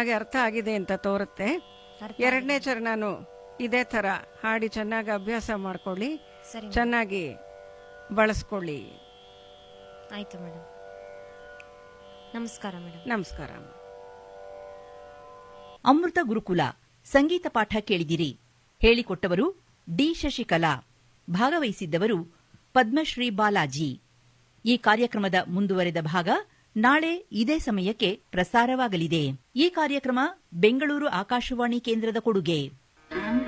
ಚೆನ್ನಾಗಿ ಅರ್ಥ ಆಗಿದೆ ಅಂತ ತೋರುತ್ತೆ ಅರ್ಥ ಎರಡನೇ ಚರಣನು ಇದೇ ತರ ಹಾಡಿ ಚೆನ್ನಾಗಿ ಅಭ್ಯಾಸ ಮಾಡ್ಕೊಳ್ಳಿ ಸರಿ ಮೇಡಮ್. ಚೆನ್ನಾಗಿ ಬಳಸ್ಕೊಳ್ಳಿ ಆಯ್ತು ಮೇಡಮ್ ನಮಸ್ಕಾರ ಮೇಡಮ್ ನಮಸ್ಕಾರ ಅಮೃತ ಗುರುಕುಲ ಸಂಗೀತ ಪಾಠ ಕೇಳಿದಿರಿ ಹೇಳಿಕೊಟ್ಟವರು ಡಿ ಶಶಿಕಲಾ ಭಾಗವಹಿಸಿದ್ದವರು ಪದ್ಮಶ್ರೀ ಬಾಲಾಜಿ ಈ ಕಾರ್ಯಕ್ರಮದ ಮುಂದುವರೆದ ಭಾಗ ನಾಳೆ ಇದೇ ಸಮಯಕ್ಕೆ ಪ್ರಸಾರವಾಗಲಿದೆ ಈ ಕಾರ್ಯಕ್ರಮ ಬೆಂಗಳೂರು ಆಕಾಶವಾಣಿ ಕೇಂದ್ರದ ಕೊಡುಗೆ